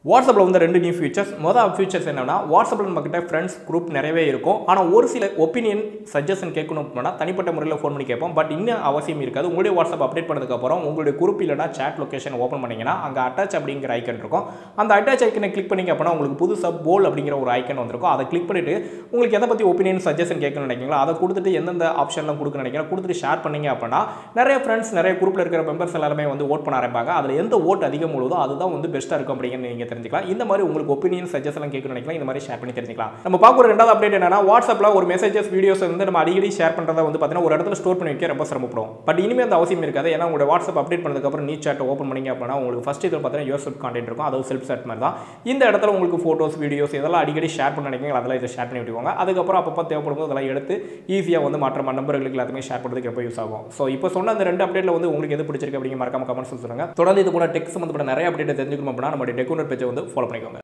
வாட்ஸ்அப்பில் வந்து ரெண்டு நியூ ஃபீச்சர்ஸ் மொதல் ஃபீச்சர்ஸ் என்னன்னா வாட்ஸ்அப்பில் நம்மக்கிட்ட ஃப்ரெண்ட்ஸ் குரூப் நிறையவே இருக்கும் ஆனால் ஒரு சில ஒப்பீனியன் சஜஷன் கேட்கணும் அப்படின்னா தனிப்பட்ட முறையில் ஃபோன் பண்ணி கேட்போம் பட் இன்னும் அவசியம் இருக்காது உங்களுடைய வாட்ஸ்அப் அப்டேட் பண்ணதுக்கப்புறம் உங்களுடைய குரூப் இல்லைனா சேட் லொக்கேஷன் ஓப்பன் பண்ணிங்கன்னா அங்கே அட்டாச் அப்படிங்கிற ஐக்கன் இருக்கும் அந்த அட்டாச் ஐக்கனை கிளிக் பண்ணிங்க அப்படின்னா உங்களுக்கு புதுசாக போல் அப்படிங்கிற ஒரு ஐக்கன் வந்திருக்கும் அதை கிளிக் பண்ணிவிட்டு உங்களுக்கு எதை பற்றி ஒப்பீனியன் சஜஷன் கேட்கணும்னு நினைக்கிறீங்களோ அதை கொடுத்துட்டு எந்தெந்த ஆப்ஷன்லாம் கொடுக்க நினைக்கிறோம் கொடுத்துட்டு ஷேர் பண்ணீங்க அப்படின்னா நிறைய ஃப்ரெண்ட்ஸ் நிறைய குரூப்பில் இருக்கிற மெம்பர்ஸ் எல்லாருமே வந்து ஓட் பண்ண ஆரம்பிப்பாங்க அதில் எந்த ஓட் அதிகம் உள்ளதோ அதுதான் வந்து பெஸ்ட்டாக இருக்கும் அப்படிங்கிறது நீங்கள் தெரிஞ்சுக்கலாம் இந்த மாதிரி உங்களுக்கு ஒப்பீனியன் சஜஷன் கேட்கணும்னு நினைக்கலாம் இந்த மாதிரி ஷேர் பண்ணி தெரிஞ்சுக்கலாம் நம்ம பார்க்குற ரெண்டாவது அப்டேட் என்னன்னா வாட்ஸ்அப்பில் ஒரு மெசேஜஸ் வீடியோஸ் வந்து நம்ம அடிக்கடி ஷேர் பண்ணுறத வந்து பார்த்தீங்கன்னா ஒரு இடத்துல ஸ்டோர் பண்ணி வைக்க ரொம்ப சிரமப்படும் பட் இனிமேல் அந்த அவசியம் இருக்காது ஏன்னா உங்களோட வாட்ஸ்அப் அப்டேட் பண்ணதுக்கப்புறம் நீ சேட் ஓப்பன் பண்ணிங்க அப்படின்னா உங்களுக்கு ஃபஸ்ட் இதில் பார்த்தீங்கன்னா யோர் செல்ஃப் கான்டென்ட் இருக்கும் அதாவது செல்ஃப் செட் மாதிரி தான் இந்த இடத்துல உங்களுக்கு ஃபோட்டோஸ் வீடியோஸ் இதெல்லாம் அடிக்கடி ஷேர் பண்ண நினைக்கிறீங்க அதெல்லாம் இதை ஷேர் பண்ணி விட்டுக்கோங்க அதுக்கப்புறம் அப்பப்போ தேவைப்படும் போது அதெல்லாம் எடுத்து ஈஸியாக வந்து மற்ற நம்பர்களுக்கு எல்லாத்தையுமே ஷேர் பண்ணுறதுக்கு ரொம்ப யூஸ் ஆகும் ஸோ இப்போ சொன்ன அந்த ரெண்டு அப்டேட்டில் வந்து உங்களுக்கு எது பிடிச்சிருக்கு அப்படிங்கிற மறக்காம கமெண்ட்ஸ் சொல்லுங்கள் தொடர்ந்து இது போல டெக் சம்மந்தப்பட்ட நிறைய அப்டேட் தெரிஞ்சுக்கணும் அப்படின்னா நம்மளுடைய டெக்குனர் பேஜை வந்து ஃபாலோ பண்ணிக்கோங்க